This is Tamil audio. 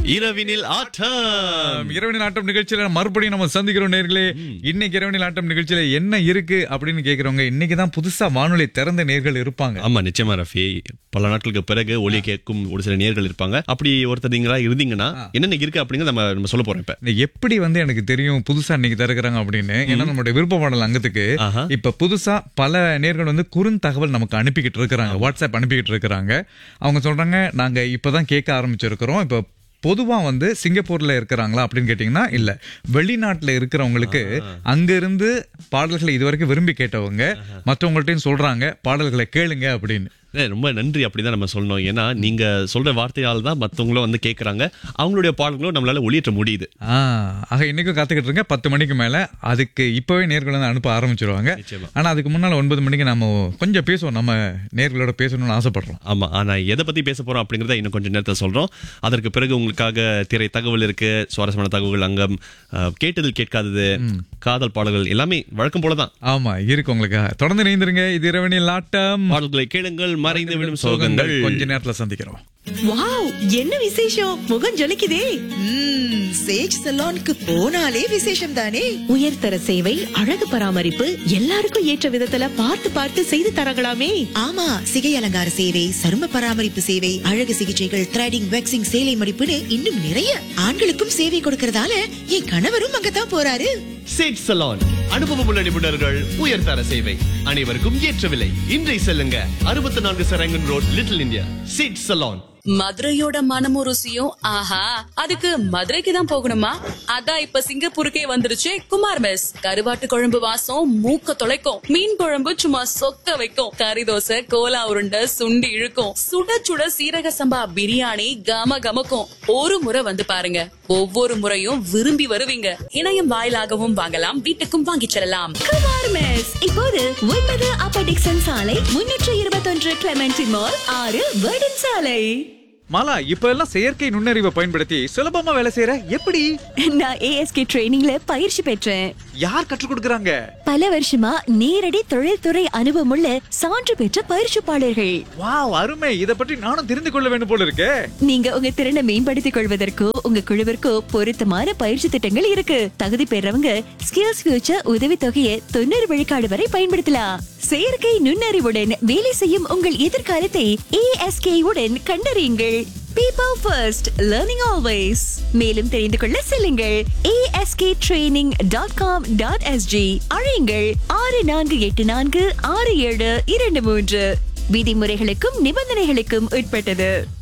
இரவினில் ஆட்டம் இரவனில் ஆட்டம் நிகழ்ச்சியில மறுபடியும் நம்ம சந்திக்கிறோம் நேர்களே இன்னைக்கு இரவனில் ஆட்டம் நிகழ்ச்சியில என்ன இருக்கு அப்படின்னு கேக்குறவங்க இன்னைக்கு தான் புதுசா வானொலி திறந்த நேர்கள் இருப்பாங்க ஆமா நிச்சயமா ரஃபி பல நாட்களுக்கு பிறகு ஒலி கேட்கும் ஒரு சில நேர்கள் இருப்பாங்க அப்படி ஒருத்தர் நீங்களா இருந்தீங்கன்னா என்னென்ன இருக்கு அப்படிங்கறத நம்ம நம்ம சொல்ல போறோம் இப்ப இந்த எப்படி வந்து எனக்கு தெரியும் புதுசா இன்னைக்கு திறக்கிறாங்க அப்படின்னு ஏன்னா நம்மளுடைய விருப்ப பாடல் அங்கத்துக்கு ஆஹா. இப்ப புதுசா பல நேர்கள் வந்து குறுந்தகவல் நமக்கு அனுப்பிக்கிட்டு இருக்கிறாங்க வாட்ஸ்அப் அனுப்பிக்கிட்டு இருக்கிறாங்க அவங்க சொல்றாங்க நாங்க இப்பதான் கேட்க ஆரம்பிச்சிருக்கிறோம் இப்ப பொதுவா வந்து சிங்கப்பூர்ல இருக்கிறாங்களா அப்படின்னு கேட்டீங்கன்னா இல்ல வெளிநாட்டுல இருக்கிறவங்களுக்கு அங்க இருந்து பாடல்களை இதுவரைக்கும் விரும்பி கேட்டவங்க மற்றவங்கள்ட்டையும் சொல்றாங்க பாடல்களை கேளுங்க அப்படின்னு ஏ, ரொம்ப நன்றி அப்படிதான் நம்ம சொல்லணும் ஏன்னா நீங்க சொல்ற வார்த்தையால் தான் மத்தவங்களும் வந்து கேக்குறாங்க அவங்களுடைய பாடல்களும் நம்மளால ஒளியேற்ற முடியுது ஆ ஆக இன்னைக்கும் காத்துக்கிட்டு இருங்க பத்து மணிக்கு மேல அதுக்கு இப்பவே நேர்கள் வந்து அனுப்ப ஆரம்பிச்சிருவாங்க நிச்சயமா. ஆனா அதுக்கு முன்னால ஒன்பது மணிக்கு நம்ம கொஞ்சம் பேசுவோம் நம்ம நேர்களோட பேசணும்னு ஆசைப்படுறோம் ஆமா ஆனா எதை பத்தி பேச போறோம் அப்படிங்கறத இன்னும் கொஞ்சம் நேரத்தில் சொல்றோம் அதற்கு பிறகு உங்களுக்காக திரை தகவல் இருக்கு சுவாரஸ்யமான தகவல் அங்கம் அஹ், கேட்டதில் கேட்காதது காதல் பாடல்கள் எல்லாமே வழக்கம் போலதான் ஆமா இருக்கு உங்களுக்கு தொடர்ந்து இணைந்திருங்க இது இரவனில் ஆட்டம் பாடல்களை கேளுங்கள் மறைந்து விடும் சோகங்கள் கொஞ்ச நேரத்துல சந்திக்கிறோம் வாவ் என்ன விசேஷம் முகம் ஜொலிக்குதே ம்ம், சேஜ் சலோனுக்கு போனாலே விசேஷம் தானே உயர்தர சேவை அழகு பராமரிப்பு எல்லாருக்கும் ஏற்ற விதத்துல பார்த்து பார்த்து செய்து தரங்களாமே ஆமா சிகை அலங்கார சேவை சரும பராமரிப்பு சேவை அழகு சிகிச்சைகள் த்ரெடிங் வேக்சிங் சேலை மடிப்புன்னு இன்னும் நிறைய ஆண்களுக்கும் சேவை கொடுக்கறதால என் கணவரும் அங்கதான் போறாரு சேட் சலான் அனுபவமுள்ள நிபுணர்கள் உயர்தர சேவை அனைவருக்கும் ஏற்ற விலை இன்றை செல்லுங்க அறுபத்தி நான்கு சரங்கன் ரோட் லிட்டில் இந்தியா சேட் சலான் மதுரையோட மனமும் ருசியும் ஆஹா அதுக்கு மதுரைக்கு தான் போகணுமா அதான் இப்ப சிங்கப்பூருக்கே வந்துருச்சு குமார் மெஸ் கருவாட்டு குழம்பு வாசம் மூக்க தொலைக்கும் மீன் குழம்பு சும்மா சொக்க வைக்கும் கறி தோசை கோலா உருண்டை சுண்டி இழுக்கும் சுட சுட சீரக சம்பா பிரியாணி கம கமக்கும் ஒரு முறை வந்து பாருங்க ஒவ்வொரு முறையும் விரும்பி வருவீங்க இணையம் வாயிலாகவும் வாங்கலாம் வீட்டுக்கும் வாங்கிச் செல்லலாம் குமார் மெஸ் இப்போது ஒன்பது அப்ப டிக்சன் சாலை முன்னூற்று இருபத்தொன்று கிளமெண்டி மால் ஆறு வேர்டன் சாலை மாலா இப்ப எல்லாம் செயற்கை நுண்ணறிவை பயன்படுத்தி சுலபமா வேலை செய்யற எப்படி நான் ஏஎஸ்கே ட்ரைனிங்ல பயிற்சி பெற்றேன் யார் கற்றுக் கொடுக்கறாங்க பல வருஷமா நேரடி தொழில்துறை அனுபவமுள்ள சான்று பெற்ற பயிற்சிப்பாளர்கள் வாவ் அருமை இத பற்றி நானும் தெரிந்து கொள்ள வேண்டும் போல இருக்கே நீங்க உங்க திறனை மேம்படுத்திக் கொள்வதற்கோ உங்க குழுவிற்கோ பொருத்தமான பயிற்சி திட்டங்கள் இருக்கு தகுதி பெறவங்க ஸ்கில்ஸ் ஃபியூச்சர் உதவி தொகையை தொண்ணூறு விழுக்காடு வரை பயன்படுத்தலாம் செயற்கை நுண்ணறிவுடன் வேலை செய்யும் உங்கள் எதிர்காலத்தை ஏஎஸ்கே உடன் கண்டறியுங்கள் பீப்பிள் ஃபர்ஸ்ட் லேர்னிங் ஆல்வேஸ் மேலும் தெரிந்து கொள்ள செல்லுங்கள் ASK training dot com dot SG அழையுங்கள் ஆறு நான்கு எட்டு நான்கு ஆறு ஏழு இரண்டு மூன்று விதிமுறைகளுக்கும் நிபந்தனைகளுக்கும் உட்பட்டது